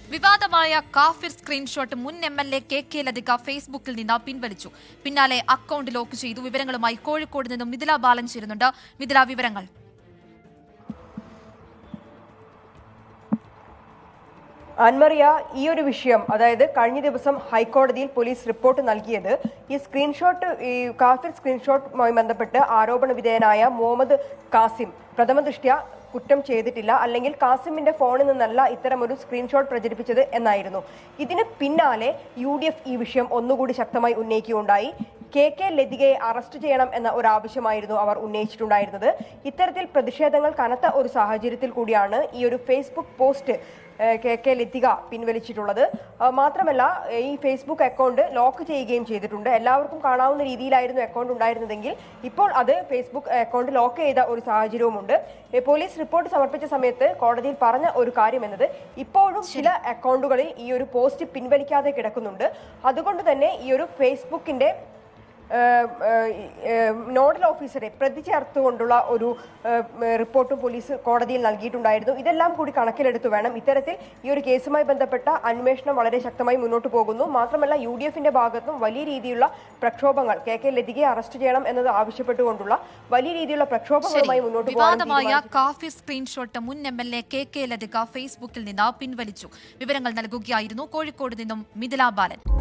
വിവാദമായ കാഫിർ സ്ക്രീൻഷോട്ട് മുൻ M L A K K Latika ഫേസ്ബുക്കിൽ നിന്ന് പിൻവലിച്ചു പിന്നാലെ അക്കൗണ്ട് ലോക്ക് ചെയ്തു വിവരങ്ങളുമായി കോഴിക്കോട് നിന്നും മിഥില ബാലൻ ചേരുന്നുണ്ട് മിഥില വിവരങ്ങൾ അൻമറിയ ഈ ഒരു വിഷയം അതായത് കഴിഞ്ഞ ദിവസം ഹൈക്കോടതിയിൽ പോലീസ് റിപ്പോർട്ട് നൽകിയത് ഈ സ്ക്രീൻഷോട്ട് ഈ കാഫിർ സ്ക്രീൻഷോട്ടുമായി ബന്ധപ്പെട്ട് ആരോപണ വിധേയനായ മുഹമ്മദ് കാസിം പ്രഥമ ദൃഷ്ട്യ കുറ്റം ചെയ്തിട്ടില്ല അല്ലെങ്കിൽ കാസിമിന്റെ ഫോണിൽ നിന്നല്ല ഇത്തരമൊരു സ്ക്രീൻഷോട്ട് പ്രചരിപ്പിച്ചത് എന്നായിരുന്നു ഇതിന് പിന്നാലെ യു ഡി എഫ് ഈ വിഷയം ഒന്നുകൂടി ശക്തമായി ഉന്നയിക്കുകയുണ്ടായി കെ കെ ലതികയെ അറസ്റ്റ് ചെയ്യണം എന്ന ഒരു ആവശ്യമായിരുന്നു അവർ ഉന്നയിച്ചിട്ടുണ്ടായിരുന്നത് ഇത്തരത്തിൽ പ്രതിഷേധങ്ങൾ കനത്ത ഒരു സാഹചര്യത്തിൽ കൂടിയാണ് ഈ ഒരു ഫേസ്ബുക്ക് പോസ്റ്റ് ഏഹ്, കെ കെ ലതിക പിൻവലിച്ചിട്ടുള്ളത് ആ, മാത്രമല്ല ഏഹ്, ഈ ഫേസ്ബുക്ക് അക്കൗണ്ട് ലോക്ക് ചെയ്യുകയും ചെയ്തിട്ടുണ്ട് എല്ലാവർക്കും കാണാവുന്ന രീതിയിലായിരുന്നു അക്കൗണ്ട് ഉണ്ടായിരുന്നതെങ്കിൽ ഇപ്പോൾ അത് ഫേസ്ബുക്ക് അക്കൗണ്ട് ലോക്ക് ചെയ്ത ഒരു സാഹചര്യവുമുണ്ട് ഏഹ്, പോലീസ് റിപ്പോർട്ട് സമർപ്പിച്ച സമയത്ത് കോടതിയിൽ പറഞ്ഞ ഒരു കാര്യം എന്നത് ഇപ്പോഴും ചില അക്കൗണ്ടുകളിൽ ഈ ഒരു പോസ്റ്റ് പിൻവലിക്കാതെ കിടക്കുന്നുണ്ട് അതുകൊണ്ട് തന്നെ ഈ ഒരു ഫേസ്ബുക്കിന്റെ ഏഹ്, ഏഹ്, ഏഹ്, നോഡൽ ഓഫീസറെ പ്രതി ചേർത്തുകൊണ്ടുള്ള ഒരു ഏഹ്, റിപ്പോർട്ടും പോലീസ് കോടതിയിൽ നൽകിയിട്ടുണ്ടായിരുന്നു ഇതെല്ലാം കൂടി കണക്കിലെടുത്ത് വേണം ഇത്തരത്തിൽ ഈ ഒരു കേസുമായി ബന്ധപ്പെട്ട അന്വേഷണം വളരെ ശക്തമായി മുന്നോട്ട് പോകുന്നു മാത്രമല്ല യു ഡി എഫിന്റെ ഭാഗത്തും വലിയ രീതിയിലുള്ള പ്രക്ഷോഭങ്ങൾ കെ കെ ലതികയെ അറസ്റ്റ് ചെയ്യണം എന്നത് ആവശ്യപ്പെട്ടുകൊണ്ടുള്ള വലിയ രീതിയിലുള്ള പ്രക്ഷോഭങ്ങളുമായി മുന്നോട്ട് പോകാൻ വിവാദമായ തീരുമാനിച്ചു. കാഫിർ സ്ക്രീൻഷോട്ട് മുൻ M L A K K Latika ഫേസ്ബുക്കിൽ നിന്ന് പിൻവലിച്ചു വിവരങ്ങൾ നൽകുകയായിരുന്നു കോഴിക്കോട് നിന്നും മിഥില ബാലൻ